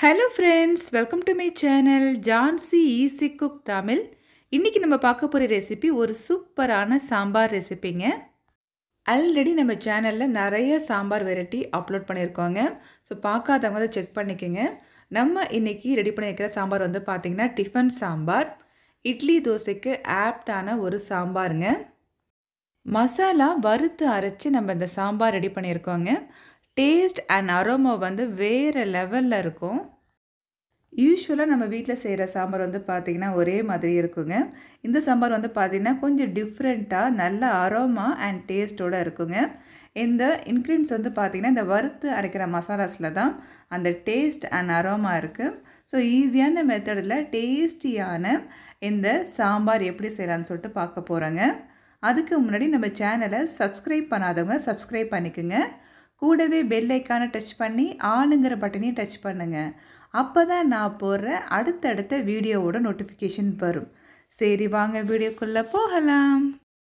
hello friends welcome to my channel Jhansi easy cook Tamil இன்றைக்கி நம்ம பார்க்க போகிற ரெசிபி ஒரு சூப்பரான சாம்பார் ரெசிபிங்க ஆல்ரெடி நம்ம சேனலில் நிறைய சாம்பார் வெரைட்டி அப்லோட் பண்ணியிருக்கோங்க ஸோ பார்க்காதவங்க அதை செக் பண்ணிக்கோங்க நம்ம இன்றைக்கி ரெடி பண்ணியிருக்கிற சாம்பார் வந்து பார்த்திங்கன்னா டிஃபன் சாம்பார் இட்லி தோசைக்கு ஆப்டான ஒரு சாம்பாருங்க மசாலா வறுத்து அரைச்சி நம்ம இந்த சாம்பார் ரெடி பண்ணியிருக்கோங்க டேஸ்ட் அண்ட் அரோமா வந்து வேறு லெவலில் இருக்கும் யூஸ்வலாக நம்ம வீட்டில் செய்கிற சாம்பார் வந்து பார்த்திங்கன்னா ஒரே மாதிரி இருக்குங்க இந்த சாம்பார் வந்து பார்த்திங்கன்னா கொஞ்சம் டிஃப்ரெண்ட்டாக நல்ல அரோமா அண்ட் டேஸ்ட்டோடு இருக்குங்க இந்த இன்க்ரீடியன்ஸ் வந்து பார்த்திங்கன்னா இந்த வறுத்து அரைக்கிற மசாலாஸில் தான் அந்த டேஸ்ட் அண்ட் அரோமா இருக்குது ஸோ ஈஸியான மெத்தடில் டேஸ்டியான இந்த சாம்பார் எப்படி செய்யலான்னு சொல்லிட்டு பார்க்க போகிறோங்க அதுக்கு முன்னாடி நம்ம சேனலை சப்ஸ்கிரைப் பண்ணாதவங்க சப்ஸ்கிரைப் பண்ணிக்கோங்க கூடவே பெல் ஐக்கானை டச் பண்ணி ஆளுங்கிற பட்டனையும் டச் பண்ணுங்கள் அப்போ தான் நான் போடுற அடுத்தடுத்த வீடியோவோட நோட்டிஃபிகேஷன் வரும் சரி வாங்க வீடியோக்குள்ளே போகலாம்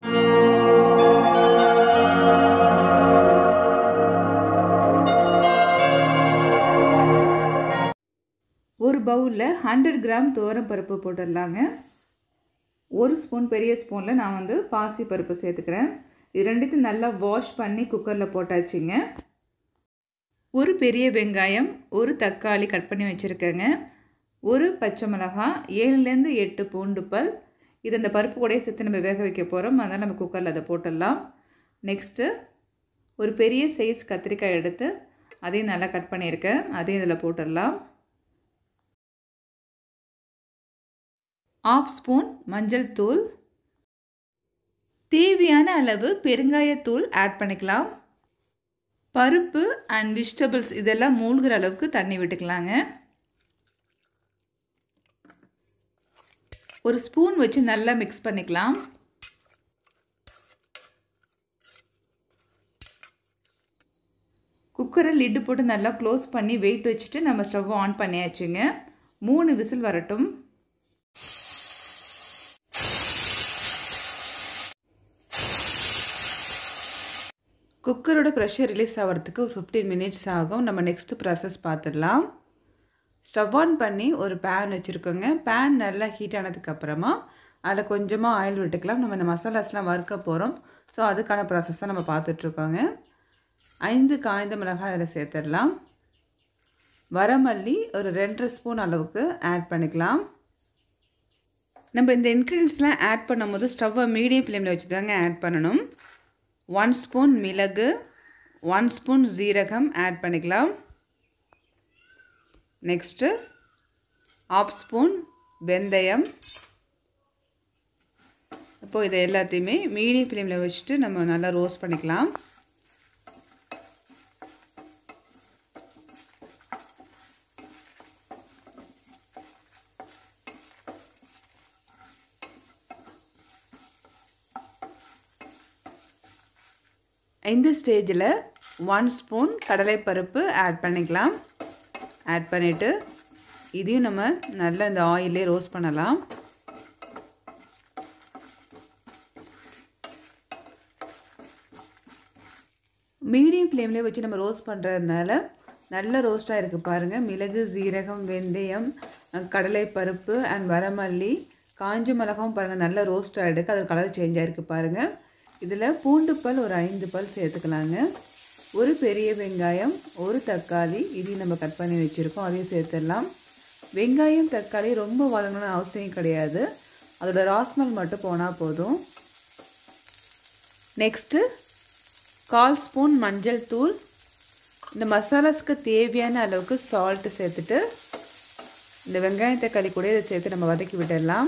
ஒரு பவுலில் ஹண்ட்ரட் கிராம் துவரம் பருப்பு போட்டுடலாங்க ஒரு ஸ்பூன் பெரிய ஸ்பூனில் நான் வந்து பாசி பருப்பு சேர்த்துக்கிறேன் இது ரெண்டுத்தையும் நல்லா வாஷ் பண்ணி குக்கரில் போட்டாச்சுங்க ஒரு பெரிய வெங்காயம் ஒரு தக்காளி கட் பண்ணி வச்சுருக்கேங்க ஒரு பச்சை மிளகாய் ஏழுலேருந்து எட்டு பூண்டு பல் இது இந்த பருப்பு கூடயே சேர்த்து நம்ம வேக வைக்க போகிறோம் அதனால் நம்ம குக்கரில் அதை போட்டுடலாம் நெக்ஸ்ட்டு ஒரு பெரிய சைஸ் கத்திரிக்காய் எடுத்து அதையும் நல்லா கட் பண்ணியிருக்கேன் அதையும் இதில் போட்டுடலாம் ஆஃப் ஸ்பூன் மஞ்சள் தூள் தேவையான அளவு பெருங்காயத்தூள் ஆட் பண்ணிக்கலாம் பருப்பு அண்ட் வெஜிடபிள்ஸ் இதெல்லாம் மூழ்கிற அளவுக்கு தண்ணி விட்டுக்கலாங்க ஒரு ஸ்பூன் வச்சு நல்லா மிக்ஸ் பண்ணிக்கலாம் குக்கரை லிட்டு போட்டு நல்லா க்ளோஸ் பண்ணி வெயிட் வச்சுட்டு நம்ம ஸ்டவ் ஆன் பண்ணியாச்சுங்க மூணு விசில் வரட்டும் குக்கரோட ப்ரெஷர் ரிலீஸ் ஆகிறதுக்கு ஒரு ஃபிஃப்டீன் மினிட்ஸ் ஆகும் நம்ம நெக்ஸ்ட்டு ப்ராசஸ் பார்த்துடலாம் ஸ்டவ் ஆன் பண்ணி ஒரு பேன் வச்சுருக்கோங்க பேன் நல்லா ஹீட் ஆனதுக்கப்புறமா அதில் கொஞ்சமாக ஆயில் விட்டுக்கலாம் நம்ம இந்த மசாலாஸ்லாம் வறுக்க போகிறோம் ஸோ அதுக்கான ப்ராசஸ் தான் நம்ம பார்த்துட்ருக்கோங்க ஐந்து காய்ந்த மிளகாய் அதில் சேர்த்துடலாம் வரமல்லி ஒரு ரெண்டரை ஸ்பூன் அளவுக்கு ஆட் பண்ணிக்கலாம் நம்ம இந்த இன்க்ரீடியன்ஸ்லாம் ஆட் பண்ணும்போது ஸ்டவ்வை மீடியம் ஃப்ளேமில் வச்சு தாங்க ஆட் பண்ணணும் ஒன் ஸ்பூன் மிளகு ஒன் ஸ்பூன் ஜீரகம் ஆட் பண்ணிக்கலாம் நெக்ஸ்ட்டு ஆஃப் ஸ்பூன் வெந்தயம் இப்போது இதை எல்லாத்தையுமே மீடியம் ஃப்ளேமில் வச்சுட்டு நம்ம நல்லா ரோஸ்ட் பண்ணிக்கலாம் இந்த ஸ்டேஜில் ஒன் ஸ்பூன் கடலைப்பருப்பு ஆட் பண்ணிக்கலாம் ஆட் பண்ணிவிட்டு இதையும் நம்ம நல்லா இந்த ஆயிலே ரோஸ்ட் பண்ணலாம் மீடியம் ஃப்ளேம்லேயே வச்சு நம்ம ரோஸ்ட் பண்ணுறதுனால நல்ல ரோஸ்ட்டாக இருக்குது பாருங்கள் மிளகு ஜீரகம் வெந்தயம் கடலைப்பருப்பு அண்ட் வரமல்லி காஞ்ச மிளகாவும் பாருங்கள் நல்ல ரோஸ்ட் ஆகிடுக்கு அது கலர் சேஞ்ச் ஆகிருக்கு பாருங்கள் இதில் பூண்டு பல் ஒரு ஐந்து பல் சேர்த்துக்கலாங்க ஒரு பெரிய வெங்காயம் ஒரு தக்காளி இதையும் நம்ம கட் பண்ணி வச்சுருக்கோம் அதையும் சேர்த்துடலாம் வெங்காயம் தக்காளி ரொம்ப வதங்கணும்னு அவசியம் கிடையாது அதோட ராஸ்மல் மட்டும் போனால் போதும் நெக்ஸ்ட்டு கால் ஸ்பூன் மஞ்சள் தூள் இந்த மசாலாஸ்க்கு தேவையான அளவுக்கு சால்ட்டு சேர்த்துட்டு இந்த வெங்காயம் தக்காளி கூட இதை சேர்த்து நம்ம வதக்கி விட்டுடலாம்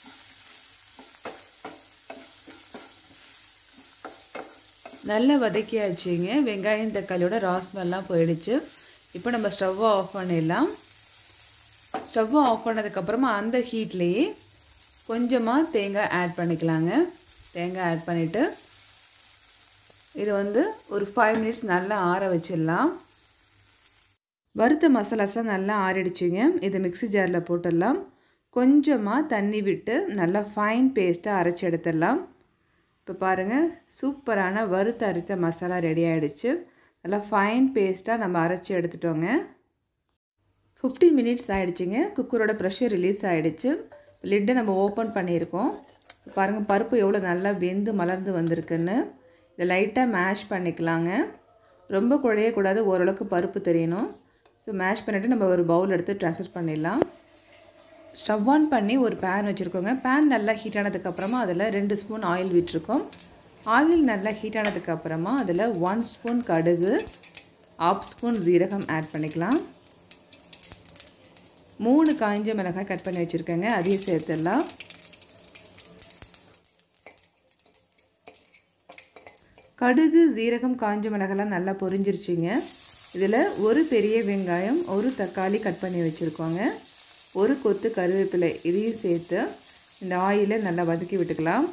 நல்லா வதக்கியாச்சுங்க வெங்காயம் தக்காளியோட ராஸ்மெல்லாம் போயிடுச்சு இப்போ நம்ம ஸ்டவ்வை ஆஃப் பண்ணிடலாம் ஸ்டவ்வை ஆஃப் பண்ணதுக்கப்புறமா அந்த ஹீட்லேயே கொஞ்சமாக தேங்காய் ஆட் பண்ணிக்கலாங்க தேங்காய் ஆட் பண்ணிவிட்டு இது வந்து ஒரு ஃபைவ் மினிட்ஸ் நல்லா ஆற வச்சிடலாம் வறுத்த மசாலாஸ்லாம் நல்லா ஆறிடுச்சுங்க இதை மிக்சி ஜாரில் போட்டுடலாம் கொஞ்சமாக தண்ணி விட்டு நல்லா ஃபைன் பேஸ்ட்டாக அரைச்சி எடுத்துடலாம் இப்போ பாருங்கள் சூப்பரான வறுத்து அரைத்த மசாலா ரெடி ஆகிடுச்சு நல்லா ஃபைன் பேஸ்ட்டாக நம்ம அரைச்சி எடுத்துட்டோங்க ஃபிஃப்டீன் மினிட்ஸ் ஆகிடுச்சிங்க குக்கரோட ப்ரெஷர் ரிலீஸ் ஆகிடுச்சு லிட்டை நம்ம ஓப்பன் பண்ணியிருக்கோம் பாருங்கள் பருப்பு எவ்வளோ நல்லா வெந்து மலர்ந்து வந்திருக்குன்னு இதை லைட்டாக மேஷ் பண்ணிக்கலாங்க ரொம்ப குழையக்கூடாது ஓரளவுக்கு பருப்பு தெரியணும் ஸோ மேஷ் பண்ணிவிட்டு நம்ம ஒரு பவுல் எடுத்து ட்ரான்ஸ்ஃபர் பண்ணிடலாம் ஸ்டவ் ஆன் பண்ணி ஒரு பேன் வச்சுருக்கோங்க பேன் நல்லா ஹீட் ஆனதுக்கப்புறமா அதில் ரெண்டு ஸ்பூன் ஆயில் விட்டுருக்கோம் ஆயில் நல்லா ஹீட் ஆனதுக்கப்புறமா அதில் ஒன் ஸ்பூன் கடுகு ஆஃப் ஸ்பூன் ஜீரகம் ஆட் பண்ணிக்கலாம் மூணு காய்ஞ்ச மிளகாய் கட் பண்ணி வச்சுருக்கேங்க அதையும் சேர்த்துடலாம் கடுகு ஜீரகம் காஞ்ச மிளகாலாம் நல்லா பொரிஞ்சிருச்சுங்க இதில் ஒரு பெரிய வெங்காயம் ஒரு தக்காளி கட் பண்ணி வச்சுருக்கோங்க ஒரு கொத்து கருவேப்பிலை இதையும் சேர்த்து இந்த ஆயிலை நல்லா வதக்கி விட்டுக்கலாம்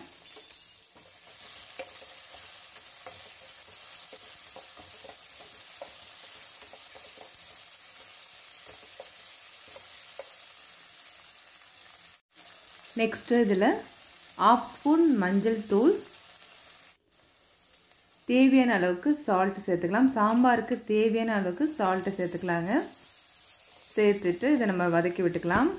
நெக்ஸ்ட்டு இதில் ஆஃப் ஸ்பூன் மஞ்சள் தூள் தேவையான அளவுக்கு சால்ட்டு சேர்த்துக்கலாம் சாம்பாருக்கு தேவையான அளவுக்கு சால்ட்டு சேர்த்துக்கலாங்க சேர்த்துட்டு இதை நம்ம வதக்கி விட்டுக்கலாம்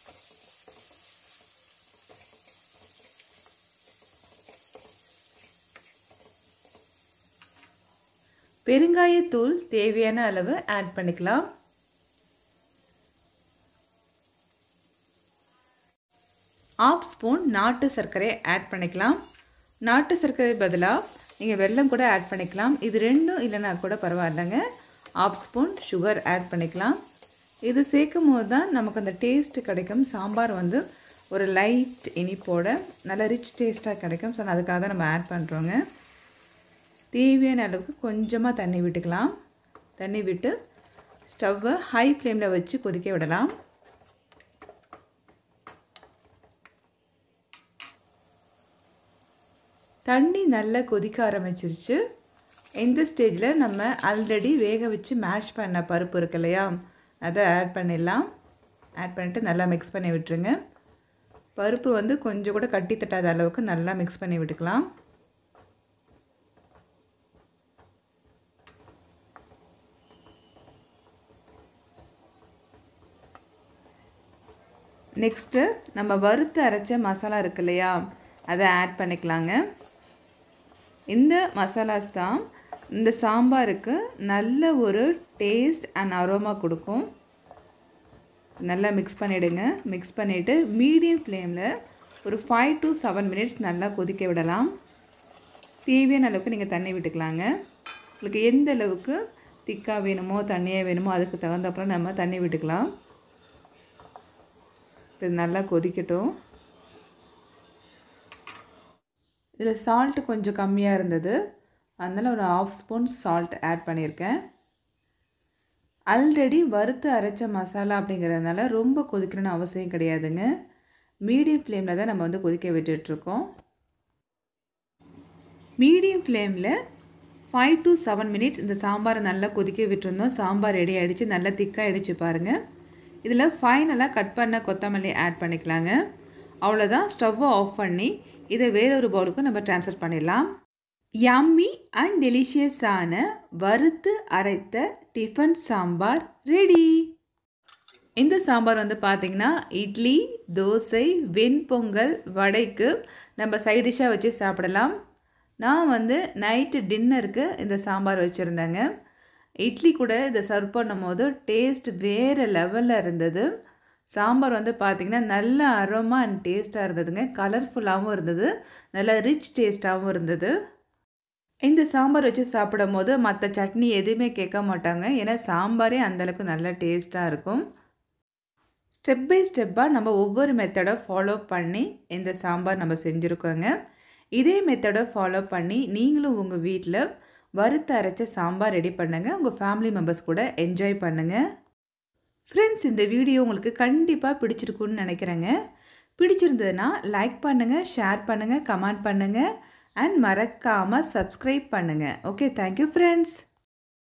பெருங்காயத்தூள் தேவையான அளவு ஆட் பண்ணிக்கலாம் ஆஃப் ஸ்பூன் நாட்டு சர்க்கரை ஆட் பண்ணிக்கலாம் நாட்டு சர்க்கரை பதிலாக நீங்கள் வெல்லம் கூட ஆட் பண்ணிக்கலாம் இது ரெண்டும் இல்லைனா கூட பரவாயில்லைங்க ஆஃப் ஸ்பூன் சுகர் ஆட் பண்ணிக்கலாம் இது சேர்க்கும் போது தான் நமக்கு அந்த டேஸ்ட்டு கிடைக்கும் சாம்பார் வந்து ஒரு லைட் இனிப்போட நல்ல ரிச் டேஸ்ட்டாக கிடைக்கும் ஸோ அதுக்காக தான் நம்ம ஆட் பண்ணுறோங்க தேவையான அளவுக்கு கொஞ்சமாக தண்ணி விட்டுக்கலாம் தண்ணி விட்டு ஸ்டவ்வை ஹை ஃப்ளேமில் வச்சு கொதிக்க விடலாம் தண்ணி நல்லா கொதிக்க ஆரம்பிச்சிருச்சு இந்த ஸ்டேஜில் நம்ம ஆல்ரெடி வேக வச்சு மேஷ் பண்ண பருப்பு இருக்கு இல்லையா அதை ஆட் பண்ணிடலாம் ஆட் பண்ணிவிட்டு நல்லா மிக்ஸ் பண்ணி விட்டுருங்க பருப்பு வந்து கொஞ்சம் கூட கட்டி தட்டாத அளவுக்கு நல்லா மிக்ஸ் பண்ணி விட்டுக்கலாம் நெக்ஸ்ட்டு நம்ம வறுத்து அரைச்ச மசாலா இருக்கு இல்லையா அதை ஆட் பண்ணிக்கலாங்க இந்த மசாலாஸ் தான் இந்த சாம்பாருக்கு நல்ல ஒரு டேஸ்ட் அண்ட் அரோமா கொடுக்கும் நல்லா மிக்ஸ் பண்ணிவிடுங்க மிக்ஸ் பண்ணிவிட்டு மீடியம் ஃப்ளேமில் ஒரு ஃபைவ் டு செவன் மினிட்ஸ் நல்லா கொதிக்க விடலாம் தேவையான அளவுக்கு நீங்கள் தண்ணி விட்டுக்கலாங்க உங்களுக்கு எந்த அளவுக்கு திக்காக வேணுமோ தண்ணியாக வேணுமோ அதுக்கு தகுந்தப்புறம் நம்ம தண்ணி விட்டுக்கலாம் இது நல்லா கொதிக்கட்டும் இதில் சால்ட்டு கொஞ்சம் கம்மியாக இருந்தது அதனால் ஒரு ஆஃப் ஸ்பூன் சால்ட் ஆட் பண்ணியிருக்கேன் ஆல்ரெடி வறுத்து அரைச்ச மசாலா அப்படிங்கிறதுனால ரொம்ப கொதிக்கணும்னு அவசியம் கிடையாதுங்க மீடியம் ஃப்ளேமில் தான் நம்ம வந்து கொதிக்க விட்டுட்ருக்கோம் மீடியம் ஃப்ளேமில் ஃபைவ் டு செவன் மினிட்ஸ் இந்த சாம்பாரை நல்லா கொதிக்க விட்டுருந்தோம் சாம்பார் ரெடி ஆகிடுச்சு நல்லா திக்காக ஆகிடுச்சு பாருங்கள் இதில் ஃபைனலாக கட் பண்ண கொத்தமல்லி ஆட் பண்ணிக்கலாங்க அவ்வளோதான் ஸ்டவ்வை ஆஃப் பண்ணி இதை வேறொரு பவுலுக்கு நம்ம ட்ரான்ஸ்ஃபர் பண்ணிடலாம் யம்மி அண்ட் டெலிஷியஸான வறுத்து அரைத்த டிஃபன் சாம்பார் ரெடி இந்த சாம்பார் வந்து பார்த்திங்கன்னா இட்லி தோசை வெண்பொங்கல் வடைக்கு நம்ம சைட் டிஷ்ஷாக வச்சு சாப்பிடலாம் நான் வந்து நைட்டு டின்னருக்கு இந்த சாம்பார் வச்சுருந்தேங்க இட்லி கூட இதை சர்வ் பண்ணும் போது டேஸ்ட் வேறு லெவலில் இருந்தது சாம்பார் வந்து பார்த்திங்கன்னா நல்ல அரோமா அண்ட் டேஸ்ட்டாக இருந்ததுங்க கலர்ஃபுல்லாகவும் இருந்தது நல்ல ரிச் டேஸ்ட்டாகவும் இருந்தது இந்த சாம்பார் வச்சு சாப்பிடும் போது மற்ற சட்னி எதுவுமே கேட்க மாட்டாங்க ஏன்னா சாம்பாரே அந்தளவுக்கு நல்ல டேஸ்ட்டாக இருக்கும் ஸ்டெப் பை ஸ்டெப்பாக நம்ம ஒவ்வொரு மெத்தடை ஃபாலோ பண்ணி இந்த சாம்பார் நம்ம செஞ்சுருக்கோங்க இதே மெத்தடை ஃபாலோ பண்ணி நீங்களும் உங்கள் வீட்டில் வறுத்து அரைச்ச சாம்பார் ரெடி பண்ணுங்கள் உங்கள் ஃபேமிலி மெம்பர்ஸ் கூட என்ஜாய் பண்ணுங்கள் ஃப்ரெண்ட்ஸ் இந்த வீடியோ உங்களுக்கு கண்டிப்பாக பிடிச்சிருக்குன்னு நினைக்கிறேங்க பிடிச்சிருந்ததுன்னா லைக் பண்ணுங்கள் ஷேர் பண்ணுங்கள் கமெண்ட் பண்ணுங்கள் அண்ட் மறக்காமல் சப்ஸ்கிரைப் பண்ணுங்கள் ஓகே தேங்க்யூ ஃப்ரெண்ட்ஸ்